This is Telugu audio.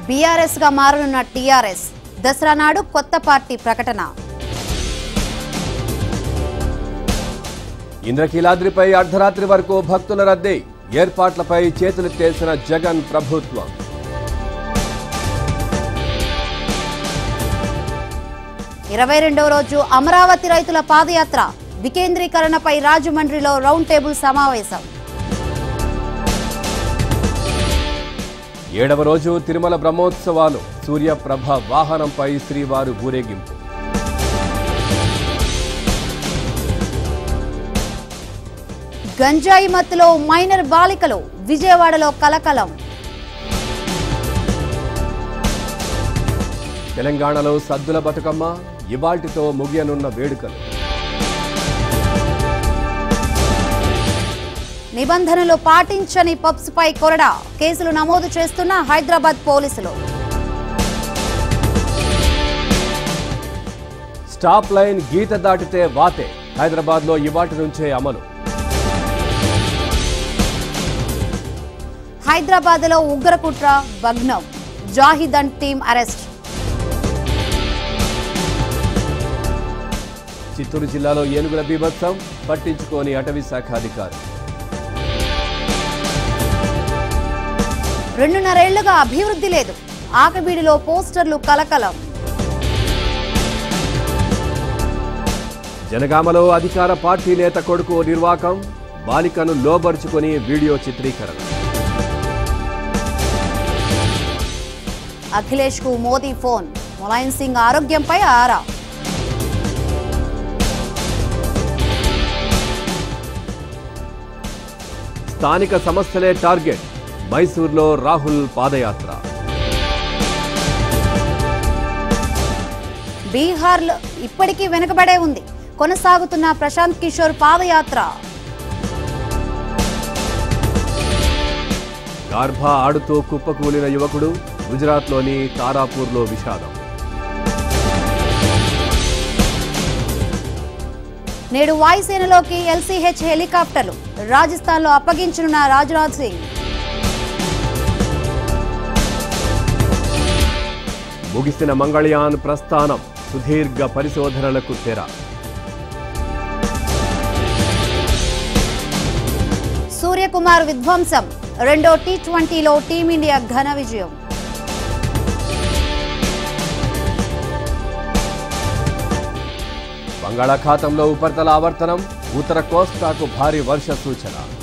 బీఆర్ఎస్ గా మారనున్న టీఆర్ఎస్ దసరా నాడు కొత్త పార్టీ ప్రకటన ఇంద్రకీలాద్రిపై అర్ధరాత్రి వరకు భక్తుల రద్దీ ఏర్పాట్లపై చేతులెత్తేసిన జగన్ ప్రభుత్వం ఇరవై రెండవ రోజు అమరావతి రైతుల పాదయాత్ర వికేంద్రీకరణపై రాజమండ్రిలో రౌండ్ టేబుల్ సమావేశం ఏడవ రోజు తిరుమల బ్రహ్మోత్సవాలు సూర్యప్రభ వాహనంపై శ్రీవారు ఊరేగింపు గంజాయి మత్తులో మైనర్ బాలికలు విజయవాడలో కలకలం తెలంగాణలో సద్దుల బతుకమ్మ ఇవాల్టితో ముగియనున్న వేడుకలు నిబంధనలు పాటించని పబ్స్ పై కొరడా కేసులు నమోదు చేస్తున్న హైదరాబాద్ పోలీసులు స్టాప్ లైన్ గీత దాటితే వాతే హైదరాబాద్లో ఇవాటి నుంచే అమలు హైదరాబాద్ లో ఉగ్రకుట్ర భగ్నం Zahid and team arrest Chittoor జిల్లాలో ఏనుగుల బీభత్సం పట్టించుకోని అటవీ శాఖ అధికారి రెండున్నరేళ్లుగా అభివృద్ధి లేదు ఆకబీడిలో పోస్టర్లు కలకలం జనగామలో అధికార పార్టీ నేత కొడుకు నిర్వాకం బాలికను లోబరుచుకొని వీడియో చిత్రీకరణ అఖిలేష్ కు మోదీ ఫోన్ ములాయం సింగ్ ఆరోగ్యంపై ఆరా స్థానిక సమస్యలే టార్గెట్ మైసూర్లో రాహుల్ పాదయాత్ర బీహార్లో ఇప్పటికీ వెనుకబడే ఉంది కొనసాగుతున్న ప్రశాంత్ కిషోర్ పాదయాత్ర గార్భా ఆడుతూ కుప్పకూలిన యువకుడు గుజరాత్లోని తారాపూర్లో విషాదం నేడు వాయుసేనలోకి ఎల్సీహెచ్ హెలికాప్టర్లు రాజస్థాన్లో అప్పగించనున్న రాజ్నాథ్ సింగ్ ముగిసిన మంగళయాన్ ప్రస్థానం సుదీర్ఘ పరిశోధనలకు తెర సూర్యకుమార్ విధ్వంసం రెండో టీ ట్వంటీలో టీమిండియా ఘన విజయం బంగాళాఖాతంలో ఉపరితల ఆవర్తనం ఉత్తర కోస్తాకు భారీ వర్ష సూచన